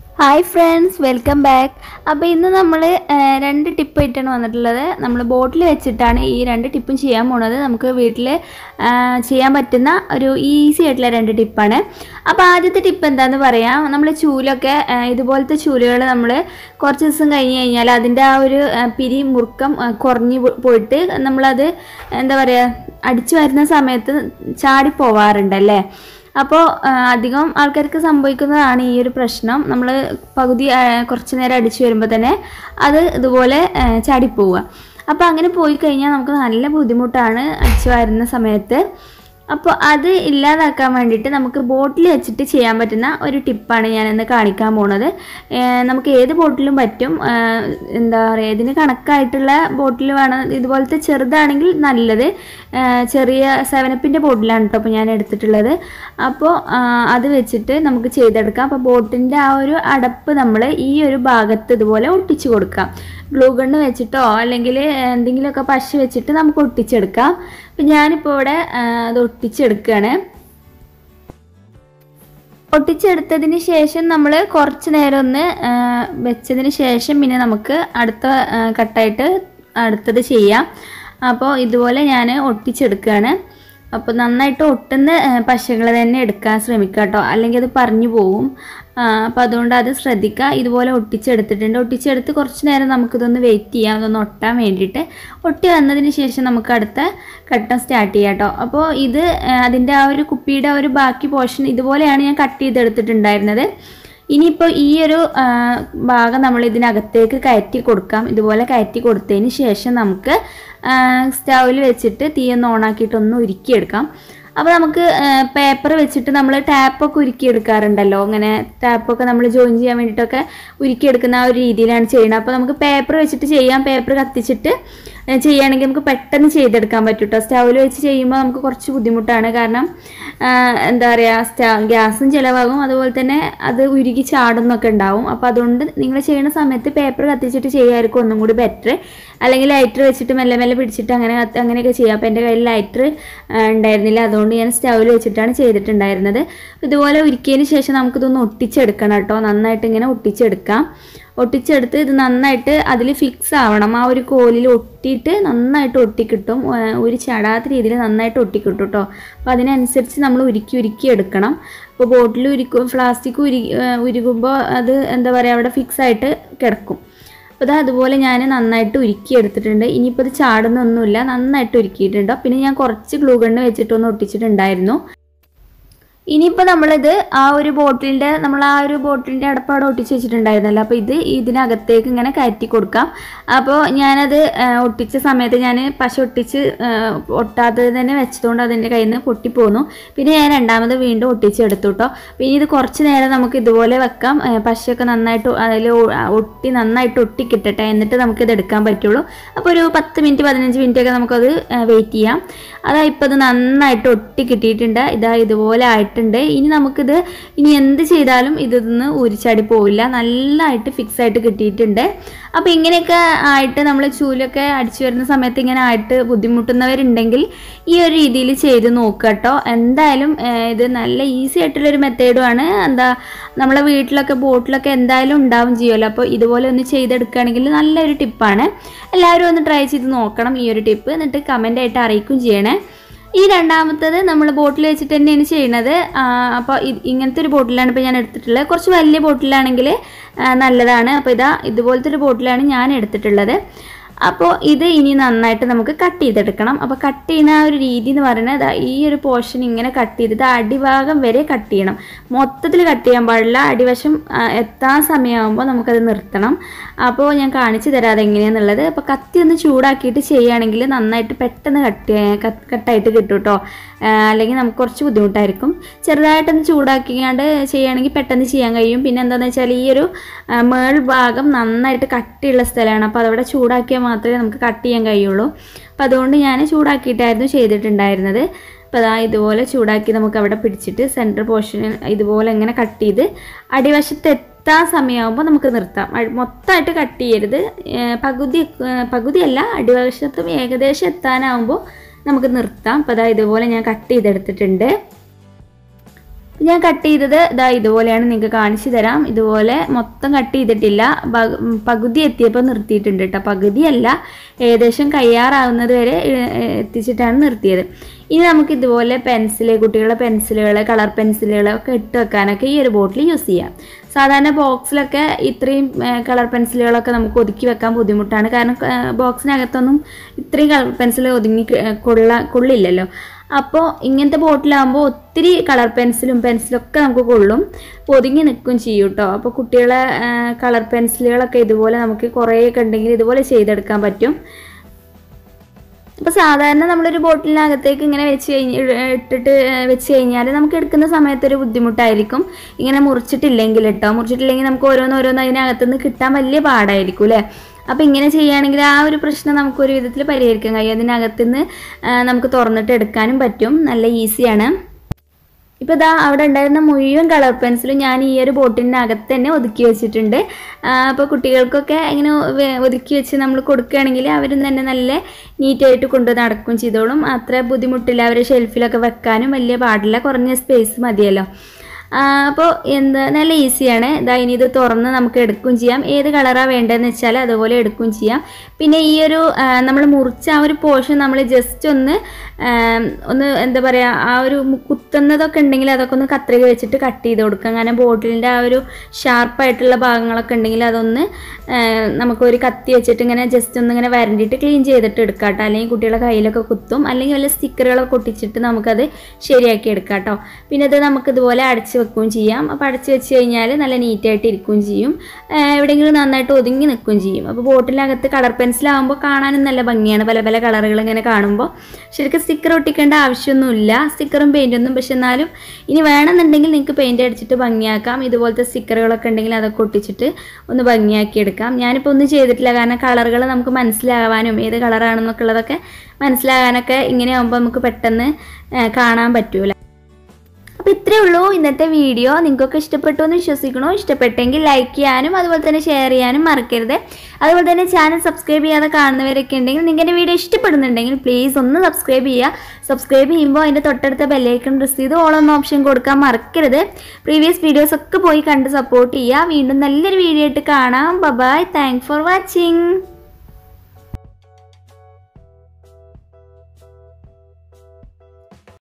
hi friends welcome back അപ്പോൾ ഇന്ന് നമ്മൾ രണ്ട് ടിപ്പായിട്ടാണ് വന്നിട്ടുള്ളത് നമ്മൾ ബോട്ടിൽ വെച്ചിട്ടാണ് ഈ രണ്ട് ടിപ്പും ചെയ്യാൻ പോണത് നമുക്ക് വീട്ടിൽ ചെയ്യാൻ പറ്റുന്ന ഒരു ഈസി ആയിട്ടുള്ള രണ്ട് ടിപ്പാണ് അപ്പോൾ ആദ്യത്തെ ടിപ്പ് എന്താണെന്ന് പറയാം നമ്മൾ ചൂലൊക്കെ ആ, ഇതുപോലത്തെ ചൂലുകൾ നമ്മൾ കുറച്ച് ദിവസം കഴിഞ്ഞ് കഴിഞ്ഞാൽ അതിൻ്റെ ആ ഒരു ആ, പിരി മുറുക്കം ആ, കുറഞ്ഞ് പോ- പോയിട്ട് നമ്മളത് എന്താ പറയുക അടിച്ചു വരുന്ന സമയത്ത് ചാടി പോവാറുണ്ടല്ലേ അപ്പോൾ അധികം ആൾക്കാർക്ക് സംഭവിക്കുന്നതാണ് ഈ ഒരു പ്രശ്നം നമ്മൾ പകുതി ആ, കുറച്ച് നേരം അടിച്ചു വരുമ്പോൾ തന്നെ അത് ഇതുപോലെ ആ, ചാടിപ്പോവുക അപ്പോൾ അങ്ങനെ പോയി കഴിഞ്ഞാൽ നമുക്ക് നല്ല ബുദ്ധിമുട്ടാണ് അടിച്ചു വരുന്ന സമയത്ത് അപ്പോൾ അത് ഇല്ലാതാക്കാൻ വേണ്ടിയിട്ട് നമുക്ക് ബോട്ടിൽ വെച്ചിട്ട് ചെയ്യാൻ പറ്റുന്ന ഒരു ടിപ്പാണ് ഞാനിന്ന് കാണിക്കാൻ പോണത് ഏഹ് നമുക്ക് ഏത് ബോട്ടിലും പറ്റും ഏഹ് എന്താ പറയുക ഇതിന് കണക്കായിട്ടുള്ള ബോട്ടിൽ വേണം ഇതുപോലത്തെ ചെറുതാണെങ്കിൽ നല്ലത് ഏഹ് ചെറിയ സെവനപ്പിൻ്റെ ബോട്ടിലാണ് കേട്ടോ അപ്പോൾ ഞാൻ എടുത്തിട്ടുള്ളത് അപ്പോൾ അത് വെച്ചിട്ട് നമുക്ക് ചെയ്തെടുക്കാം അപ്പോൾ ബോട്ടിൻ്റെ ആ ഒരു അടപ്പ് നമ്മൾ ഈ ഒരു ഭാഗത്ത് ഇതുപോലെ ഒട്ടിച്ചു കൊടുക്കാം ഗ്ലൂ ഗണ്ണ് വെച്ചിട്ടോ അല്ലെങ്കിൽ എന്തെങ്കിലുമൊക്കെ പശ വെച്ചിട്ട് നമുക്ക് ഒട്ടിച്ചെടുക്കാം അപ്പം ഞാനിപ്പോൾ ഇവിടെ ആ, അത് ഒട്ടിച്ചെടുക്കുകയാണ് ഒട്ടിച്ചെടുത്തതിന് ശേഷം നമ്മൾ കുറച്ച് നേരം ഒന്ന് ആ, വെച്ചതിന് ശേഷം പിന്നെ നമുക്ക് അടുത്ത ആ, കട്ടായിട്ട് അടുത്തത് ചെയ്യാം അപ്പോൾ ഇതുപോലെ ഞാൻ ഒട്ടിച്ചെടുക്കുകയാണ് അപ്പോൾ നന്നായിട്ട് ഒട്ടുന്ന പശകൾ തന്നെ എടുക്കാൻ ശ്രമിക്കുക കേട്ടോ അല്ലെങ്കിൽ അത് പറഞ്ഞു പോകും അപ്പോൾ അതുകൊണ്ട് അത് ശ്രദ്ധിക്കുക ഇതുപോലെ ഒട്ടിച്ചെടുത്തിട്ടുണ്ട് ഒട്ടിച്ചെടുത്ത് കുറച്ച് നേരം നമുക്കിതൊന്ന് വെയിറ്റ് ചെയ്യാം അതൊന്ന് ഒട്ടാൻ വേണ്ടിയിട്ട് ഒട്ടി വന്നതിന് ശേഷം നമുക്ക് അടുത്ത ഘട്ടം സ്റ്റാർട്ട് ചെയ്യാം കേട്ടോ അപ്പോൾ ഇത് ആ, അതിൻ്റെ ആ ഒരു കുപ്പിയുടെ ആ ഒരു ബാക്കി പോർഷൻ ഇതുപോലെയാണ് ഞാൻ കട്ട് ചെയ്തെടുത്തിട്ടുണ്ടായിരുന്നത് ഇനിയിപ്പോൾ ഈ ഒരു ആ, ഭാഗം നമ്മൾ ഇതിനകത്തേക്ക് കയറ്റി കൊടുക്കാം ഇതുപോലെ കയറ്റി കൊടുത്തതിന് ശേഷം നമുക്ക് സ്റ്റൗവിൽ വെച്ചിട്ട് തീ ഒന്ന് ഓണാക്കിയിട്ടൊന്ന് ഉരുക്കിയെടുക്കാം അപ്പോൾ നമുക്ക് പേപ്പർ വെച്ചിട്ട് നമ്മൾ ടാപ്പൊക്കെ ഉരുക്കിയെടുക്കാറുണ്ടല്ലോ അങ്ങനെ ടാപ്പൊക്കെ നമ്മൾ ജോയിൻ ചെയ്യാൻ വേണ്ടിയിട്ടൊക്കെ ഉരുക്കിയെടുക്കുന്ന ആ ഒരു രീതിയിലാണ് ചെയ്യുന്നത് അപ്പോൾ നമുക്ക് പേപ്പർ വെച്ചിട്ട് ചെയ്യാം പേപ്പർ കത്തിച്ചിട്ട് ഏ, ചെയ്യുകയാണെങ്കിൽ നമുക്ക് പെട്ടെന്ന് ചെയ്തെടുക്കാൻ പറ്റും കേട്ടോ സ്റ്റൗവിൽ വെച്ച് ചെയ്യുമ്പോൾ നമുക്ക് കുറച്ച് ബുദ്ധിമുട്ടാണ് കാരണം ആ, എന്താ പറയുക സ്റ്റ ഗ്യാസും ചിലവാകും അതുപോലെ തന്നെ അത് ഉരുകി ചാടുന്നൊക്കെ ഉണ്ടാവും അപ്പോൾ അതുകൊണ്ട് നിങ്ങൾ ചെയ്യുന്ന സമയത്ത് പേപ്പർ കത്തിച്ചിട്ട് ചെയ്യുമായിരിക്കും ഒന്നും കൂടി ബെറ്റർ അല്ലെങ്കിൽ ലൈറ്റർ വെച്ചിട്ട് മെല്ലെ മെല്ലെ പിടിച്ചിട്ട് അങ്ങനെ കത്ത് അങ്ങനെയൊക്കെ ചെയ്യാം അപ്പോൾ എൻ്റെ കയ്യിൽ ലൈറ്റർ ഉണ്ടായിരുന്നില്ല അതുകൊണ്ട് ഞാൻ സ്റ്റൗവിൽ വെച്ചിട്ടാണ് ചെയ്തിട്ടുണ്ടായിരുന്നത് ഇതുപോലെ ഉരുക്കിയതിന് ശേഷം നമുക്കിതൊന്ന് ഒട്ടിച്ചെടുക്കണം കേട്ടോ നന്നായിട്ട് ഇങ്ങനെ ഒട്ടിച്ചെടുക്കാം ഒട്ടിച്ചെടുത്ത് ഇത് നന്നായിട്ട് അതിൽ ഫിക്സ് ആവണം ആ ഒരു കോലിൽ ഒട്ടിയിട്ട് നന്നായിട്ട് ഒട്ടിക്കിട്ടും ഏഹ് ഒരു ചടാത്ത രീതിയിൽ നന്നായിട്ട് ഒട്ടിക്കിട്ടും കേട്ടോ അപ്പോൾ അതിനനുസരിച്ച് നമ്മൾ ഉരുക്കി ഉരുക്കി എടുക്കണം അപ്പോൾ ബോട്ടിൽ ഉരുക്കും പ്ലാസ്റ്റിക് ഉരു ഉരുകുമ്പോൾ അത് എന്താ പറയുക അവിടെ ഫിക്സ് ആയിട്ട് കിടക്കും അപ്പോൾ ഇത് അതുപോലെ ഞാൻ നന്നായിട്ട് ഉരുക്കി എടുത്തിട്ടുണ്ട് ഇനിയിപ്പോൾ ഇത് ചാടുന്നൊന്നുമില്ല നന്നായിട്ട് ഉരുക്കിയിട്ടുണ്ട് പിന്നെ ഞാൻ കുറച്ച് ഗ്ലൂ ഗണ്ണ് വെച്ചിട്ടൊന്ന് ഒട്ടിച്ചിട്ടുണ്ടായിരുന്നു ഇനിയിപ്പോൾ നമ്മളിത് ആ ഒരു ബോട്ടിലിൻ്റെ നമ്മൾ ആ ഒരു ബോട്ടിലിൻ്റെ അടപ്പാടെ ഒട്ടിച്ച് വെച്ചിട്ടുണ്ടായിരുന്നല്ലോ അപ്പോൾ ഇത് ഇതിനകത്തേക്ക് ഇങ്ങനെ കയറ്റി കൊടുക്കാം അപ്പോൾ ഞാനത് ആ, ഒട്ടിച്ച സമയത്ത് ഞാൻ പശ ഒട്ടിച്ച് ആ, ഒട്ടാത്തത് തന്നെ വെച്ചതുകൊണ്ട് അതിൻ്റെ കയ്യിൽ നിന്ന് പൊട്ടിപ്പോന്നു പിന്നെ ഞാൻ രണ്ടാമത് വീണ്ടും ഒട്ടിച്ചെടുത്തു കേട്ടോ പിന്നെ ഇത് കുറച്ച് നേരം നമുക്ക് ഇതുപോലെ വെക്കാം ആ, പശയൊക്കെ നന്നായിട്ട് അതിൽ ഒട്ടി നന്നായിട്ട് ഒട്ടിക്കിട്ടട്ടെ എന്നിട്ട് നമുക്കിത് എടുക്കാൻ പറ്റുള്ളൂ അപ്പോൾ ഒരു പത്ത് മിനിറ്റ് പതിനഞ്ച് മിനിറ്റ് ഒക്കെ നമുക്കത് വെയിറ്റ് ചെയ്യാം അതാ ഇപ്പോൾ ഇത് നന്നായിട്ട് ഒട്ടി കിട്ടിയിട്ടുണ്ട് ഇതാ ഇതുപോലെ ആയിട്ടുണ്ട് ഇനി നമുക്കിത് ഇനി എന്ത് ചെയ്താലും ഇതൊന്ന് ഉരിച്ചാടി പോവില്ല നല്ലതായിട്ട് ഫിക്സ് ആയിട്ട് കിട്ടിയിട്ടുണ്ട് അപ്പോൾ ഇങ്ങനെയൊക്കെ ആയിട്ട് നമ്മൾ ചൂലൊക്കെ അടിച്ചു വരുന്ന സമയത്ത് ഇങ്ങനെ ആയിട്ട് ബുദ്ധിമുട്ടുന്നവരുണ്ടെങ്കിൽ ഈ ഒരു രീതിയിൽ ചെയ്ത് നോക്കുക കേട്ടോ എന്തായാലും ഏഹ്, ഇത് നല്ല ഈസി ആയിട്ടുള്ളൊരു മെത്തേഡുമാണ് എന്താ നമ്മളെ വീട്ടിലൊക്കെ ബോട്ടിലൊക്കെ എന്തായാലും ഉണ്ടാവും ചെയ്യുമല്ലോ അപ്പോൾ ഇതുപോലെ ഒന്ന് ചെയ്തെടുക്കുകയാണെങ്കിൽ നല്ലൊരു ടിപ്പാണ് എല്ലാവരും ഒന്ന് ട്രൈ ചെയ്ത് നോക്കണം ഈ ഒരു ടിപ്പ് എന്നിട്ട് കമൻ്റ് ആയിട്ട് അറിയിക്കുകയും ചെയ്യണേ ഈ രണ്ടാമത്തത് നമ്മൾ ബോട്ടിൽ വെച്ചിട്ട് തന്നെയാണ് ചെയ്യണത് അപ്പോൾ ഇങ്ങനത്തെ ഒരു ബോട്ടിലാണ് ഇപ്പോൾ ഞാൻ എടുത്തിട്ടുള്ളത് കുറച്ച് വലിയ ബോട്ടിലാണെങ്കിൽ നല്ലതാണ് അപ്പോൾ ഇതാ ഇതുപോലത്തെ ഒരു ബോട്ടിലാണ് ഞാൻ എടുത്തിട്ടുള്ളത് അപ്പോൾ ഇത് ഇനി നന്നായിട്ട് നമുക്ക് കട്ട് ചെയ്തെടുക്കണം അപ്പോൾ കട്ട് ചെയ്യുന്ന ആ ഒരു രീതി എന്ന് പറയുന്നത് ദാ ഈ ഒരു പോർഷൻ ഇങ്ങനെ കട്ട് ചെയ്തിട്ട് അടിഭാഗം വരെ കട്ട് ചെയ്യണം മൊത്തത്തിൽ കട്ട് ചെയ്യാൻ പാടില്ല അടിവശം ആ, എത്താൻ സമയമാകുമ്പോൾ നമുക്കത് നിർത്തണം അപ്പോൾ ഞാൻ കാണിച്ചു തരാം അതെങ്ങനെയാണെന്നുള്ളത് അപ്പോൾ കത്തി ഒന്ന് ചൂടാക്കിയിട്ട് ചെയ്യുകയാണെങ്കിൽ നന്നായിട്ട് പെട്ടെന്ന് കട്ട് കട്ടായിട്ട് കിട്ടും കേട്ടോ അല്ലെങ്കിൽ നമുക്ക് കുറച്ച് ബുദ്ധിമുട്ടായിരിക്കും ചെറുതായിട്ടൊന്ന് ചൂടാക്കിയാണ്ട് ചെയ്യുകയാണെങ്കിൽ പെട്ടെന്ന് ചെയ്യാൻ കഴിയും പിന്നെ എന്താണെന്ന് വെച്ചാൽ ഈ ഒരു ആ, മേൾ ഭാഗം നന്നായിട്ട് കട്ടിയുള്ള സ്ഥലമാണ് അപ്പോൾ അതവിടെ ചൂടാക്കിയാൽ മാത്രമേ നമുക്ക് കട്ട് ചെയ്യാൻ കഴിയുള്ളൂ അപ്പോൾ അതുകൊണ്ട് ഞാൻ ചൂടാക്കിയിട്ടായിരുന്നു ചെയ്തിട്ടുണ്ടായിരുന്നത് അപ്പോൾ അതാ ഇതുപോലെ ചൂടാക്കി നമുക്ക് അവിടെ പിടിച്ചിട്ട് സെൻറ്റർ പോർഷൻ ഇതുപോലെ ഇങ്ങനെ കട്ട് ചെയ്ത് അടിവശത്ത് എത്താൻ സമയമാകുമ്പോൾ നമുക്ക് നിർത്താം അടി- മൊത്തമായിട്ട് കട്ട് ചെയ്യരുത് ഏഹ് പകുതി ഏഹ് പകുതിയല്ല അടിവശത്തും ഏകദേശം എത്താനാവുമ്പോൾ നമുക്ക് നിർത്താം അപ്പോൾ അതാ ഇതുപോലെ ഞാൻ കട്ട് ചെയ്തെടുത്തിട്ടുണ്ട് ഞാൻ കട്ട് ചെയ്തത് ഇതാ ഇതുപോലെയാണ് നിങ്ങൾക്ക് കാണിച്ചു തരാം ഇതുപോലെ മൊത്തം കട്ട് ചെയ്തിട്ടില്ല പ- ഉം, പകുതി എത്തിയപ്പോൾ നിർത്തിയിട്ടുണ്ട് കേട്ടോ പകുതിയല്ല ഏകദേശം കയ്യാറാവുന്നത് വരെ ഏ- ഏ- എത്തിച്ചിട്ടാണ് നിർത്തിയത് ഇനി നമുക്ക് ഇതുപോലെ പെൻസിൽ കുട്ടികളുടെ പെൻസിലുകൾ കളർ പെൻസിലുകൾ ഒക്കെ ഇട്ട് വെക്കാനൊക്കെ ഈ ഒരു ബോട്ടിൽ യൂസ് ചെയ്യാം സാധാരണ ബോക്സിലൊക്കെ ഇത്രയും കളർ പെൻസിലുകളൊക്കെ നമുക്ക് ഒതുക്കി വെക്കാൻ ബുദ്ധിമുട്ടാണ് കാരണം ബോക്സിനകത്തൊന്നും ഇത്രയും കളർ പെൻസിൽ ഒതുങ്ങി ക- കൊള്ള കൊള്ളില്ലല്ലോ അപ്പോൾ ഇങ്ങനത്തെ ബോട്ടിലാകുമ്പോൾ ഒത്തിരി കളർ പെൻസിലും പെൻസിലും ഒക്കെ നമുക്ക് കൊള്ളും അപ്പോൾ ഒതുങ്ങി നിൽക്കും ചെയ്യും കേട്ടോ അപ്പോൾ കുട്ടികളെ കളർ പെൻസിലുകളൊക്കെ ഇതുപോലെ നമുക്ക് കുറേയൊക്കെ ഉണ്ടെങ്കിൽ ഇതുപോലെ ചെയ്തെടുക്കാൻ പറ്റും അപ്പോൾ സാധാരണ നമ്മളൊരു ബോട്ടിലിനകത്തേക്ക് ഇങ്ങനെ വെച്ച് കഴിഞ്ഞ് ഇട്ടിട്ട് വെച്ച് കഴിഞ്ഞാൽ നമുക്ക് എടുക്കുന്ന സമയത്ത് ഒരു ബുദ്ധിമുട്ടായിരിക്കും ഇങ്ങനെ മുറിച്ചിട്ടില്ലെങ്കിൽ കേട്ടോ മുറിച്ചിട്ടില്ലെങ്കിൽ നമുക്ക് ഓരോന്ന് ഓരോന്ന് അതിനകത്തുനിന്ന് കിട്ടാൻ വലിയ പാടായിരിക്കും അല്ലേ അപ്പോൾ ഇങ്ങനെ ചെയ്യുകയാണെങ്കിൽ ആ ഒരു പ്രശ്നം നമുക്ക് ഒരു വിധത്തിൽ പരിഹരിക്കാൻ കഴിയും അതിനകത്തുനിന്ന് ആ, നമുക്ക് തുറന്നിട്ട് എടുക്കാനും പറ്റും നല്ല ഈസിയാണ് ഇപ്പോൾ ഇതാ അവിടെ ഉണ്ടായിരുന്ന മുഴുവൻ കളർ പെൻസിലും ഞാൻ ഈ ഒരു ബോട്ടിനകത്ത് തന്നെ ഒതുക്കി വെച്ചിട്ടുണ്ട് അപ്പോൾ കുട്ടികൾക്കൊക്കെ ഇങ്ങനെ വെ- ഒതുക്കി വെച്ച് നമ്മൾ കൊടുക്കുകയാണെങ്കിൽ അവരും തന്നെ നല്ല നീറ്റായിട്ട് കൊണ്ട് നടക്കും ചെയ്തോളും അത്ര ബുദ്ധിമുട്ടില്ല അവരെ ഷെൽഫിലൊക്കെ വെക്കാനും വലിയ പാടില്ല കുറഞ്ഞ സ്പേസ് മതിയല്ലോ അപ്പോൾ എന്താ നല്ല ഈസിയാണ് ഇതാ ഇനി ഇത് തുറന്ന് നമുക്ക് എടുക്കുകയും ചെയ്യാം ഏത് കളറാണ് വേണ്ടതെന്ന് വെച്ചാൽ അതുപോലെ എടുക്കുകയും ചെയ്യാം പിന്നെ ഈ ഒരു നമ്മൾ മുറിച്ച ആ ഒരു പോർഷൻ നമ്മൾ ജസ്റ്റ് ഒന്ന് ആ, ഒന്ന് എന്താ പറയുക ആ ഒരു മു- കുത്തുന്നതൊക്കെ ഉണ്ടെങ്കിൽ അതൊക്കെ ഒന്ന് കത്രിക വെച്ചിട്ട് കട്ട് ചെയ്ത് കൊടുക്കുക അങ്ങനെ ബോട്ടിലിൻ്റെ ആ ഒരു ഷാർപ്പായിട്ടുള്ള ഭാഗങ്ങളൊക്കെ ഉണ്ടെങ്കിൽ അതൊന്ന് ആ, നമുക്കൊരു കത്തി വെച്ചിട്ട് ഇങ്ങനെ ജസ്റ്റ് ഒന്ന് ഇങ്ങനെ വരണ്ടിയിട്ട് ക്ലീൻ ചെയ്തിട്ട് എടുക്കാം കേട്ടോ അല്ലെങ്കിൽ കുട്ടികളുടെ കയ്യിലൊക്കെ കുത്തും അല്ലെങ്കിൽ വല്ല സ്റ്റിക്കറുകളൊക്കെ ഒട്ടിച്ചിട്ട് നമുക്കത് ശരിയാക്കി എടുക്കാം കേട്ടോ പിന്നെ ഇത് നമുക്ക് ഇതുപോലെ അടച്ച് വെക്കുകയും ചെയ്യാം അപ്പോൾ അടച്ച് വെച്ച് കഴിഞ്ഞാൽ നല്ല നീറ്റായിട്ട് ഇരിക്കുകയും ചെയ്യും ആ, എവിടെയെങ്കിലും നന്നായിട്ട് ഒതുങ്ങി നിൽക്കുകയും ചെയ്യും അപ്പോൾ ബോട്ടിലകത്ത് കളർ പെൻസിലാകുമ്പോൾ കാണാനും നല്ല ഭംഗിയാണ് പല പല കളറുകൾ ഇങ്ങനെ കാണുമ്പോൾ ശരിക്കും സ്റ്റിക്കർ ഒട്ടിക്കേണ്ട ആവശ്യമൊന്നുമില്ല സ്റ്റിക്കറും പെയിൻറ്റൊന്നും പക്ഷെ എന്നാലും ഇനി വേണമെന്നുണ്ടെങ്കിൽ നിങ്ങൾക്ക് പെയിൻറ്റ് അടിച്ചിട്ട് ഭംഗിയാക്കാം ഇതുപോലത്തെ സ്റ്റിക്കറുകളൊക്കെ ഉണ്ടെങ്കിൽ അതൊക്കെ ഒട്ടിച്ചിട്ട് ഒന്ന് ഭംഗിയാക്കി എടുക്കാം ഞാനിപ്പോൾ ഒന്നും ചെയ്തിട്ടില്ല കാരണം കളറുകൾ നമുക്ക് മനസ്സിലാവാനും ഏത് കളറാണെന്നൊക്കെ ഉള്ളതൊക്കെ മനസ്സിലാകാനൊക്കെ ഇങ്ങനെ ആകുമ്പോൾ നമുക്ക് പെട്ടെന്ന് ആ, കാണാൻ പറ്റൂല അപ്പോൾ ഇത്രയേ ഉള്ളൂ ഇന്നത്തെ വീഡിയോ നിങ്ങൾക്കൊക്കെ ഇഷ്ടപ്പെട്ടു എന്ന് വിശ്വസിക്കണോ ഇഷ്ടപ്പെട്ടെങ്കിൽ ലൈക്ക് ചെയ്യാനും അതുപോലെ തന്നെ ഷെയർ ചെയ്യാനും മറക്കരുത് അതുപോലെ തന്നെ ചാനൽ സബ്സ്ക്രൈബ് ചെയ്യാതെ കാണുന്നവരൊക്കെ ഉണ്ടെങ്കിൽ നിങ്ങളുടെ വീഡിയോ ഇഷ്ടപ്പെടുന്നുണ്ടെങ്കിൽ പ്ലീസ് ഒന്ന് സബ്സ്ക്രൈബ് ചെയ്യുക സബ്സ്ക്രൈബ് ചെയ്യുമ്പോൾ അതിൻ്റെ തൊട്ടടുത്ത ബെല്ലൈക്കൺ പ്രസ് ചെയ്ത് ഓൾ എന്ന ഓപ്ഷൻ കൊടുക്കാൻ മറക്കരുത് പ്രീവിയസ് വീഡിയോസ് ഒക്കെ പോയി കണ്ട് സപ്പോർട്ട് ചെയ്യുക വീണ്ടും നല്ലൊരു വീഡിയോ ആയിട്ട് കാണാം ബൈ താങ്ക് ഫോർ വാച്ചിങ്